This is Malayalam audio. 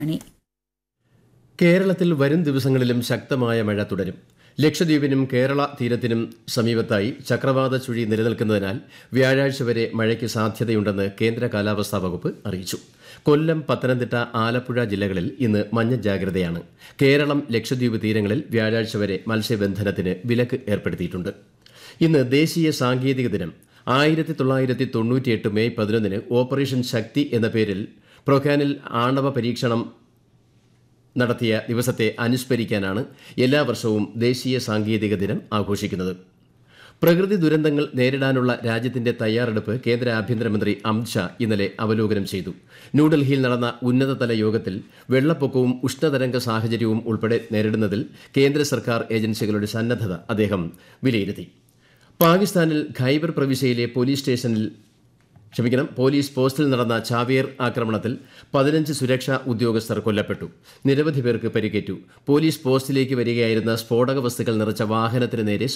മണി കേരളത്തിൽ വരും ദിവസങ്ങളിലും ശക്തമായ മഴ തുടരും ലക്ഷദ്വീപിനും കേരള തീരത്തിനും സമീപത്തായി ചക്രവാത ചുഴി നിലനിൽക്കുന്നതിനാൽ വ്യാഴാഴ്ച വരെ മഴയ്ക്ക് സാധ്യതയുണ്ടെന്ന് കേന്ദ്ര കാലാവസ്ഥാ വകുപ്പ് അറിയിച്ചു കൊല്ലം പത്തനംതിട്ട ആലപ്പുഴ ജില്ലകളിൽ ഇന്ന് മഞ്ഞ ജാഗ്രതയാണ് കേരളം ലക്ഷദ്വീപ് തീരങ്ങളിൽ വ്യാഴാഴ്ച വരെ മത്സ്യബന്ധനത്തിന് വിലക്ക് ഏർപ്പെടുത്തിയിട്ടുണ്ട് ഇന്ന് ദേശീയ സാങ്കേതിക ദിനം ആയിരത്തി തൊള്ളായിരത്തി തൊണ്ണൂറ്റിയെട്ട് മെയ് പതിനൊന്നിന് ഓപ്പറേഷൻ ശക്തി എന്ന പേരിൽ പ്രൊഖാനിൽ ആണവ പരീക്ഷണം നടത്തിയ ദിവസത്തെ അനുസ്മരിക്കാനാണ് എല്ലാ വർഷവും ദേശീയ സാങ്കേതിക ദിനം ആഘോഷിക്കുന്നത് പ്രകൃതി ദുരന്തങ്ങൾ നേരിടാനുള്ള രാജ്യത്തിന്റെ തയ്യാറെടുപ്പ് കേന്ദ്ര ആഭ്യന്തരമന്ത്രി അമിത്ഷാ ഇന്നലെ അവലോകനം ചെയ്തു ന്യൂഡൽഹിയിൽ നടന്ന ഉന്നതതല യോഗത്തിൽ വെള്ളപ്പൊക്കവും ഉഷ്ണതരംഗ സാഹചര്യവും ഉൾപ്പെടെ നേരിടുന്നതിൽ കേന്ദ്ര സർക്കാർ ഏജൻസികളുടെ സന്നദ്ധത അദ്ദേഹം വിലയിരുത്തി പാകിസ്ഥാനിൽ ഖൈബർ പ്രവിശ്യയിലെ പോലീസ് സ്റ്റേഷനിൽ ക്ഷമിക്കണം പോലീസ് പോസ്റ്റിൽ നടന്ന ചാവേർ ആക്രമണത്തിൽ പതിനഞ്ച് സുരക്ഷാ ഉദ്യോഗസ്ഥർ കൊല്ലപ്പെട്ടു നിരവധി പേർക്ക് പരിക്കേറ്റു പോലീസ് പോസ്റ്റിലേക്ക് വരികയായിരുന്ന സ്ഫോടക വസ്തുക്കൾ നിറച്ച വാഹനത്തിന് നേരെ